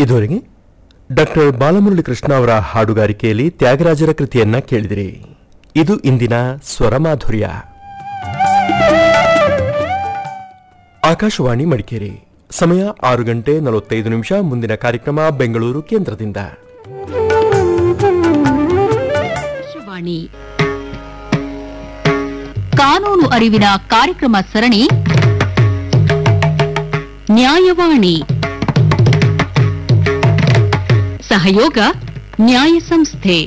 ಇದುವರೆಗೆ ಡಾಕ್ಟರ್ ಬಾಲಮುರಳಿ ಕೃಷ್ಣ ಅವರ ಹಾಡುಗಾರಿಕೆಯಲ್ಲಿ ತ್ಯಾಗರಾಜರ ಕೃತಿಯನ್ನ ಕೇಳಿದಿರಿ ಇದು ಇಂದಿನ ಸ್ವರಮಾಧುರ್ಯ ಆಕಾಶವಾಣಿ ಮಡಿಕೇರಿ ಸಮಯ ಆರು ಗಂಟೆ ನಲವತ್ತೈದು ನಿಮಿಷ ಮುಂದಿನ ಕಾರ್ಯಕ್ರಮ ಬೆಂಗಳೂರು ಕೇಂದ್ರದಿಂದ ಆಕಾಶವಾಣಿ ಕಾನೂನು ಅರಿವಿನ ಕಾರ್ಯಕ್ರಮ ಸರಣಿ ನ್ಯಾಯವಾಣಿ ಸಹಯೋಗ ನ್ಯಾಯ ಸಂಸ್ಥೆ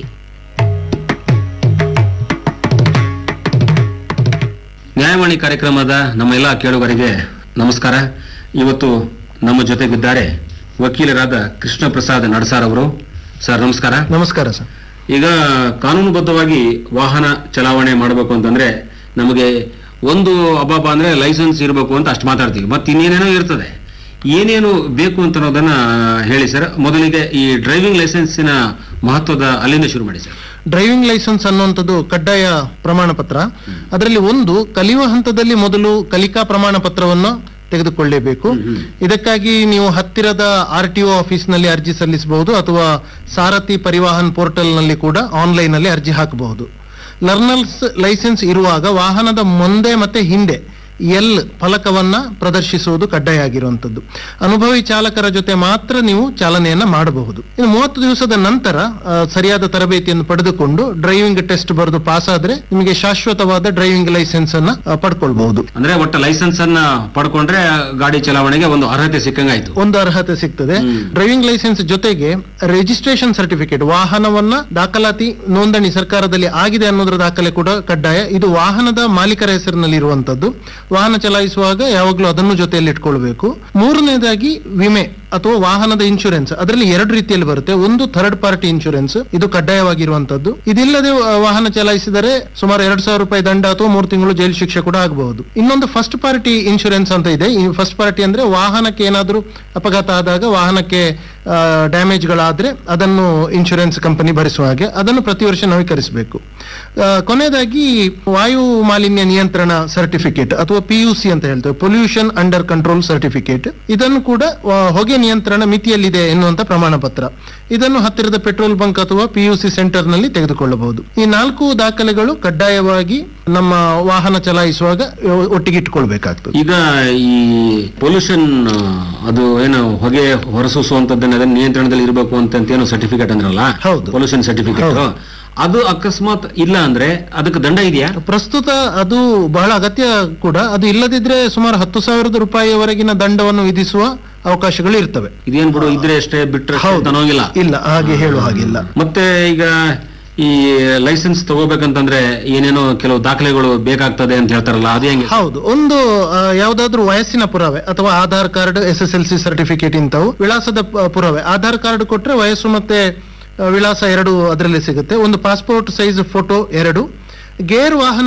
ನ್ಯಾಯವಾಣಿ ಕಾರ್ಯಕ್ರಮದ ನಮ್ಮ ಎಲ್ಲ ಕೇಳುಗರಿಗೆ ನಮಸ್ಕಾರ ಇವತ್ತು ನಮ್ಮ ಜೊತೆಗಿದ್ದಾರೆ ವಕೀಲರಾದ ಕೃಷ್ಣ ಪ್ರಸಾದ್ ನಡಸಾರ್ ಅವರು ಸರ್ ನಮಸ್ಕಾರ ನಮಸ್ಕಾರ ಸರ್ ಈಗ ಕಾನೂನುಬದ್ಧವಾಗಿ ವಾಹನ ಚಲಾವಣೆ ಮಾಡಬೇಕು ಅಂತಂದ್ರೆ ನಮಗೆ ಒಂದು ಅಬಾಬ ಅಂದ್ರೆ ಲೈಸೆನ್ಸ್ ಇರಬೇಕು ಅಂತ ಅಷ್ಟು ಮಾತಾಡ್ತೀವಿ ಮತ್ತೆ ಇನ್ನೇನೇನೋ ಇರ್ತದೆ ಏನೇನು ಬೇಕು ಅಂತ ಅನ್ನೋದನ್ನ ಹೇಳಿ ಸರ್ ಮೊದಲಿಗೆ ಈ ಡ್ರೈವಿಂಗ್ ಲೈಸೆನ್ಸಿನ ಮಹತ್ವದ ಅಲ್ಲಿಂದ ಶುರು ಮಾಡಿ ಸರ್ ಡ್ರೈವಿಂಗ್ ಲೈಸೆನ್ಸ್ ಅನ್ನುವಂಥದ್ದು ಕಡ್ಡಾಯ ಪ್ರಮಾಣ ಪತ್ರ ಅದರಲ್ಲಿ ಒಂದು ಕಲಿಯುವ ಹಂತದಲ್ಲಿ ಮೊದಲು ಕಲಿಕಾ ಪ್ರಮಾಣ ಪತ್ರವನ್ನು ತೆಗೆದುಕೊಳ್ಳೇಬೇಕು ಇದಕ್ಕಾಗಿ ನೀವು ಹತ್ತಿರದ ಆರ್ ಟಿ ಒ ಆಫೀಸ್ನಲ್ಲಿ ಅರ್ಜಿ ಸಲ್ಲಿಸಬಹುದು ಅಥವಾ ಸಾರಥಿ ಪರಿವಾಹನ್ ಪೋರ್ಟಲ್ನಲ್ಲಿ ಕೂಡ ಆನ್ಲೈನ್ ಅಲ್ಲಿ ಅರ್ಜಿ ಹಾಕಬಹುದು ಲರ್ನರ್ಸ್ ಲೈಸೆನ್ಸ್ ಇರುವಾಗ ವಾಹನದ ಮುಂದೆ ಮತ್ತೆ ಹಿಂದೆ ಎಲ್ ಫಲಕವನ್ನ ಪ್ರದರ್ಶಿಸುವುದು ಕಡ್ಡಾಯ ಆಗಿರುವಂತದ್ದು ಅನುಭವಿ ಚಾಲಕರ ಜೊತೆ ಮಾತ್ರ ನೀವು ಚಾಲನೆಯನ್ನ ಮಾಡಬಹುದು ಇನ್ನು ಮೂವತ್ತು ದಿವಸದ ನಂತರ ಆ, ಸರಿಯಾದ ತರಬೇತಿಯನ್ನು ಪಡೆದುಕೊಂಡು ಡ್ರೈವಿಂಗ್ ಟೆಸ್ಟ್ ಬರೆದು ಪಾಸ್ ಆದ್ರೆ ನಿಮಗೆ ಶಾಶ್ವತವಾದ ಡ್ರೈವಿಂಗ್ ಲೈಸೆನ್ಸ್ ಅನ್ನ ಆ, ಪಡ್ಕೊಳ್ಬಹುದು ಅಂದ್ರೆ ಒಟ್ಟು ಲೈಸೆನ್ಸ್ ಅನ್ನ ಪಡ್ಕೊಂಡ್ರೆ ಗಾಡಿ ಚಲಾವಣೆಗೆ ಒಂದು ಅರ್ಹತೆ ಸಿಕ್ಕಂಗಾಯ್ತು ಒಂದು ಅರ್ಹತೆ ಸಿಗ್ತದೆ ಡ್ರೈವಿಂಗ್ ಲೈಸೆನ್ಸ್ ಜೊತೆಗೆ ರಿಜಿಸ್ಟ್ರೇಷನ್ ಸರ್ಟಿಫಿಕೇಟ್ ವಾಹನವನ್ನ ದಾಖಲಾತಿ ನೋಂದಣಿ ಸರ್ಕಾರದಲ್ಲಿ ಆಗಿದೆ ಅನ್ನೋದ್ರ ದಾಖಲೆ ಕೂಡ ಕಡ್ಡಾಯ ಇದು ವಾಹನದ ಮಾಲೀಕರ ಹೆಸರಿನಲ್ಲಿ ಇರುವಂತದ್ದು ವಾಹನ ಚಲಾಯಿಸುವಾಗ ಯಾವಾಗಲೂ ಅದನ್ನು ಜೊತೆಯಲ್ಲಿ ಇಟ್ಕೊಳ್ಬೇಕು ಮೂರನೇದಾಗಿ ವಿಮೆ ಅಥವಾ ವಾಹನದ ಇನ್ಶೂರೆನ್ಸ್ ಅದರಲ್ಲಿ ಎರಡು ರೀತಿಯಲ್ಲಿ ಬರುತ್ತೆ ಒಂದು ಥರ್ಡ್ ಪಾರ್ಟಿ ಇನ್ಶೂರೆನ್ಸ್ ಇದು ಕಡ್ಡಾಯವಾಗಿರುವಂತದ್ದು ಇದಿಲ್ಲದೆ ಆ, ವಾಹನ ಚಲಾಯಿಸಿದರೆ ಸುಮಾರು ಎರಡ್ ಸಾವಿರ ರೂಪಾಯಿ ದಂಡ ಅಥವಾ ಮೂರು ತಿಂಗಳು ಜೈಲು ಶಿಕ್ಷೆ ಕೂಡ ಆಗಬಹುದು ಇನ್ನೊಂದು ಫಸ್ಟ್ ಪಾರ್ಟಿ ಇನ್ಶೂರೆನ್ಸ್ ಅಂತ ಇದೆ ಈ ಫಸ್ಟ್ ಪಾರ್ಟಿ ಅಂದ್ರೆ ವಾಹನಕ್ಕೆ ಏನಾದರೂ ಅಪಘಾತ ಆದಾಗ ವಾಹನಕ್ಕೆ ಡ್ಯಾಮೇಜ್ಗಳಾದ್ರೆ ಅದನ್ನು ಇನ್ಶೂರೆನ್ಸ್ ಕಂಪನಿ ಭರಿಸುವ ಹಾಗೆ ಅದನ್ನು ಪ್ರತಿ ವರ್ಷ ನವೀಕರಿಸಬೇಕು ಆ, ಕೊನೆಯದಾಗಿ ವಾಯು ಮಾಲಿನ್ಯ ನಿಯಂತ್ರಣ ಸರ್ಟಿಫಿಕೇಟ್ ಅಥವಾ ಪಿ ಯು ಸಿ ಅಂತ ಹೇಳ್ತೇವೆ ಪೊಲ್ಯೂಷನ್ ಅಂಡರ್ ಕಂಟ್ರೋಲ್ ಸರ್ಟಿಫಿಕೇಟ್ ಇದನ್ನು ಕೂಡ ಆ, ಹೊಗೆ ನಿಯಂತ್ರಣ ಮಿತಿಯಲ್ಲಿದೆ ಎನ್ನುವಂತ ಪ್ರಮಾಣ ಪತ್ರ ಇದನ್ನು ಹತ್ತಿರದ ಪೆಟ್ರೋಲ್ ಬಂಕ್ ಅಥವಾ ಪಿ ಯು ಸಿ ಸೆಂಟರ್ ನಲ್ಲಿ ತೆಗೆದುಕೊಳ್ಳಬಹುದು ಈ ನಾಲ್ಕು ದಾಖಲೆಗಳು ಕಡ್ಡಾಯವಾಗಿ ನಮ್ಮ ವಾಹನ ಚಲಾಯಿಸುವಾಗ ಆ, ಒಟ್ಟಿಗೆ ಇಟ್ಕೊಳ್ಬೇಕಾಗ್ತದೆ ಈಗ ಈ ಪೊಲ್ಯೂಷನ್ ಅದು ಏನು ಹೊಗೆ ಹೊರಸೂಸುವಂತದ್ದನ್ನ ಅದನ್ನ ನಿಯಂತ್ರಣದಲ್ಲಿ ಇರಬೇಕು ಅಂತ ಏನು ಸರ್ಟಿಫಿಕೇಟ್ ಅಂದ್ರಲ್ಲ ಹೌದು. ಪೊಲ್ಯೂಷನ್ ಸರ್ಟಿಫಿಕೇಟ್ ಅದು ಅಕಸ್ಮಾತ್ ಇಲ್ಲ ಅಂದ್ರೆ ಅದಕ್ಕೆ ದಂಡ ಇದೆಯಾ ಪ್ರಸ್ತುತ ಅದು ಬಹಳ ಅಗತ್ಯ ಕೂಡ ಅದು ಇಲ್ಲದಿದ್ರೆ ಸುಮಾರು ಹತ್ತು ಸಾವಿರದ ರೂಪಾಯಿವರೆಗಿನ ದಂಡವನ್ನು ವಿಧಿಸುವ ಅವಕಾಶಗಳು ಇರ್ತವೆ ಇದೇನ್ ಬಿಡು ಇದ್ರೆ ಅಷ್ಟೇ ಬಿಟ್ರೆ ಅಷ್ಟೇ ಅಂತ ಅನ್ನೋಂಗಿಲ್ಲ ಇಲ್ಲ ಹಾಗೆ ಹೇಳುವ ಹಾಗಿಲ್ಲ ಮತ್ತೆ ಈಗ ಈ ಲೈಸೆನ್ಸ್ ತಗೋಬೇಕಂತಂದ್ರೆ ಏನೇನೋ ಕೆಲವು ದಾಖಲೆಗಳು ಬೇಕಾಗ್ತದೆ ಅಂತ ಹೇಳ್ತಾರಲ್ಲ ಅದೇ ಹೆಂಗೆ ಹೌದು ಒಂದು ಆ, ಯಾವ್ದಾದ್ರು ವಯಸ್ಸಿನ ಪುರಾವೆ ಅಥವಾ Aadhaar card S S L C certificate ಇಂಥವು ವಿಳಾಸದ ಪ- ಪುರಾವೆ ಆಧಾರ್ ಕಾರ್ಡ್ ಕೊಟ್ರೆ ವಯಸ್ಸು ಮತ್ತೆ ಆ, ವಿಳಾಸ ಎರಡು ಅದರಲ್ಲಿ ಸಿಗುತ್ತೆ ಒಂದು ಪಾಸ್ಪೋರ್ಟ್ ಸೈಜ್ ಫೋಟೋ ಎರಡು ಗೇರ್ ವಾಹನ